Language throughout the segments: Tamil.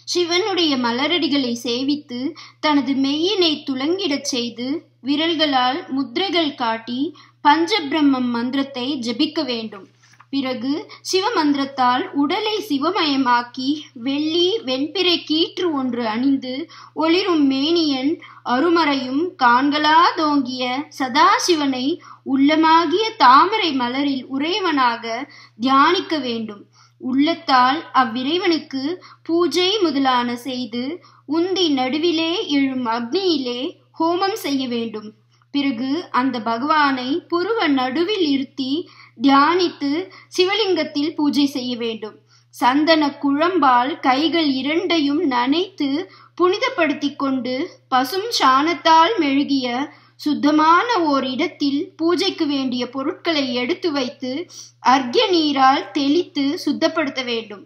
சிவனுடைய மலரடிகளை சேவித்து தனது மெய்யினை துலங்கிடச் செய்து விரல்களால் முத்திரைகள் காட்டி பஞ்சபிரம்மம் மந்திரத்தை ஜபிக்க வேண்டும் பிறகு சிவமந்திரத்தால் உடலை சிவமயமாக்கி வெள்ளி வெண்பிறை கீற்று ஒன்று அணிந்து ஒளிரும் மேனியன் அருமறையும் காண்களாதோங்கிய சதாசிவனை உள்ளமாகிய தாமரை மலரில் உறைவனாக தியானிக்க வேண்டும் உள்ளத்தால் அவ்விறைவனுக்கு பூஜை முதலான செய்து உந்தி நடுவிலே எழும் அக்னியிலே ஹோமம் செய்ய வேண்டும் பிறகு அந்த பகவானை புருவ நடுவில் இருத்தி தியானித்து சிவலிங்கத்தில் பூஜை செய்ய வேண்டும் சந்தன குழம்பால் கைகள் இரண்டையும் நனைத்து புனிதப்படுத்தி கொண்டு பசும் சாணத்தால் மெழுகிய சுத்தமான ஓர் இடத்தில் பூஜைக்கு வேண்டிய பொருட்களை எடுத்து வைத்து அர்க்ய நீரால் தெளித்து சுத்தப்படுத்த வேண்டும்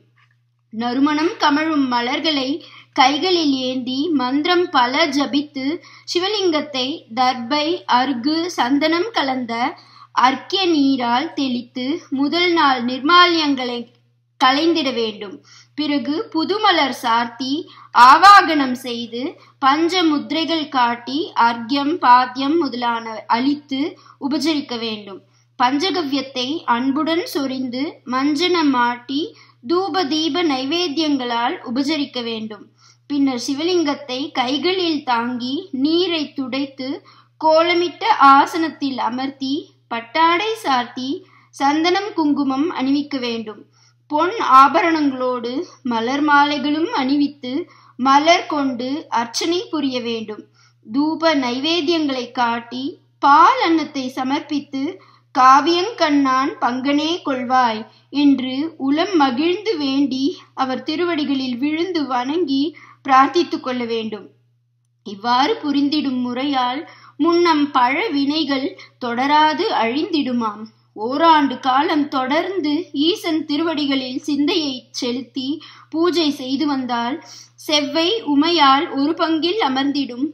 நறுமணம் கமழும் மலர்களை கைகளில் ஏந்தி மந்திரம் பல ஜபித்து சிவலிங்கத்தை தர்பை அர்கு சந்தனம் கலந்த அர்க்கிய நீரால் தெளித்து முதல் நாள் நிர்மாலியங்களை களைந்திட வேண்டும் பிறகு புதுமலர் சார்த்தி ஆவாகனம் செய்து பஞ்ச முத்திரைகள் காட்டி அர்க்யம் பாத்தியம் முதலான அளித்து உபசரிக்க வேண்டும் பஞ்சகவ்யத்தை அன்புடன் சொரிந்து மஞ்சனம் மாட்டி தூப தீப நைவேத்தியங்களால் உபசரிக்க வேண்டும் பின்னர் சிவலிங்கத்தை கைகளில் தாங்கி நீரை துடைத்து கோலமிட்ட ஆசனத்தில் அமர்த்தி பட்டாடை சார்த்தி சந்தனம் குங்குமம் அணிவிக்க வேண்டும் பொன் ஆபரணங்களோடு மலர் மாலைகளும் அணிவித்து மலர் கொண்டு அர்ச்சனை புரிய வேண்டும் தூப நைவேத்தியங்களை காட்டி பால் அன்னத்தை சமர்ப்பித்து காவியங்கண்ணான் பங்கனே கொள்வாய் என்று உளம் மகிழ்ந்து வேண்டி அவர் திருவடிகளில் விழுந்து வணங்கி பிரார்த்தித்து கொள்ள வேண்டும் இவ்வாறு புரிந்திடும் முறையால் முன்னம் பழ வினைகள் தொடராது அழிந்திடுமாம் ஓராண்டு காலம் தொடர்ந்து ஈசன் திருவடிகளில் சிந்தையை செலுத்தி பூஜை செய்து வந்தால் செவ்வை உமையால் ஒரு பங்கில் அமர்ந்திடும்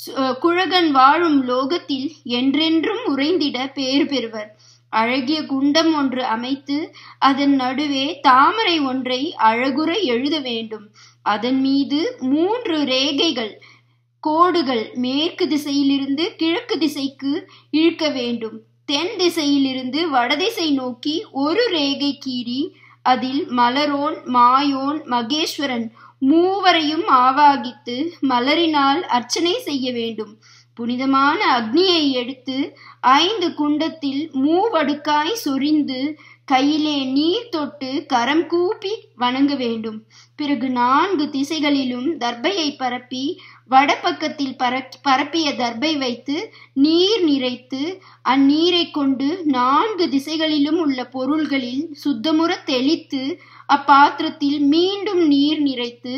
குழகன் வாழும் லோகத்தில் என்றென்றும் உறைந்திட பேறு பெறுவர் அழகிய குண்டம் ஒன்று அமைத்து அதன் நடுவே தாமரை ஒன்றை அழகுற எழுத வேண்டும் அதன் மீது மூன்று ரேகைகள் கோடுகள் மேற்கு திசையிலிருந்து கிழக்கு திசைக்கு இழுக்க வேண்டும் தென் திசையிலிருந்து வடதிசை நோக்கி ஒரு ரேகை கீறி அதில் மலரோன் மாயோன் மகேஸ்வரன் மூவரையும் ஆவாகித்து மலரினால் அர்ச்சனை செய்ய வேண்டும் புனிதமான அக்னியை எடுத்து ஐந்து குண்டத்தில் மூவடுக்காய் சொரிந்து கையிலே நீர் தொட்டு கரம் கூப்பி வணங்க வேண்டும் பிறகு நான்கு திசைகளிலும் தர்பையை பரப்பி வடபக்கத்தில் பரப்பிய தர்பை வைத்து நீர் நிறைத்து அந்நீரை கொண்டு நான்கு திசைகளிலும் உள்ள பொருள்களில் சுத்தமுற தெளித்து அப்பாத்திரத்தில் மீண்டும் நீர் நிறைத்து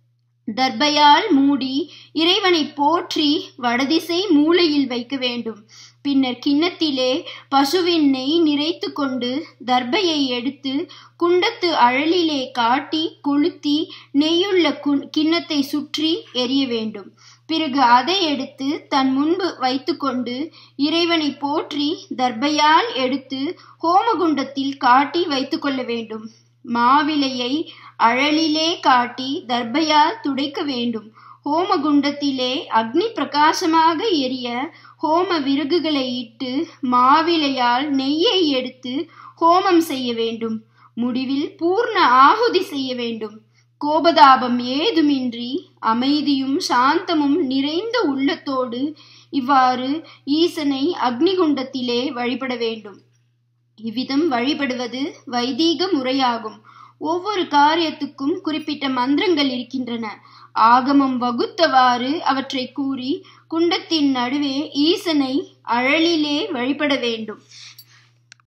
தர்பையால் மூடி இறைவனை போற்றி வடதிசை மூலையில் வைக்க வேண்டும் பின்னர் கிண்ணத்திலே பசுவின் நெய் நிறைத்து கொண்டு தர்பையை எடுத்து குண்டத்து அழலிலே காட்டி கொளுத்தி நெய்யுள்ள கிண்ணத்தை சுற்றி எரிய வேண்டும் பிறகு அதை எடுத்து தன் முன்பு வைத்துக்கொண்டு இறைவனை போற்றி தர்பையால் எடுத்து ஹோமகுண்டத்தில் காட்டி வைத்துக்கொள்ள வேண்டும் மாவிலையை அழலிலே காட்டி தர்பையால் துடைக்க வேண்டும் ஹோமகுண்டத்திலே அக்னி பிரகாசமாக எரிய ஹோம விறகுகளை இட்டு மாவிலையால் நெய்யை எடுத்து ஹோமம் செய்ய வேண்டும் முடிவில் பூர்ண ஆகுதி செய்ய வேண்டும் கோபதாபம் ஏதுமின்றி அமைதியும் சாந்தமும் நிறைந்த உள்ளத்தோடு இவ்வாறு ஈசனை அக்னிகுண்டத்திலே வழிபட வேண்டும் இவ்விதம் வழிபடுவது வைதீக முறையாகும் ஒவ்வொரு காரியத்துக்கும் குறிப்பிட்ட மந்திரங்கள் இருக்கின்றன ஆகமம் வகுத்தவாறு அவற்றை கூறி குண்டத்தின் நடுவே ஈசனை அழலிலே வழிபட வேண்டும்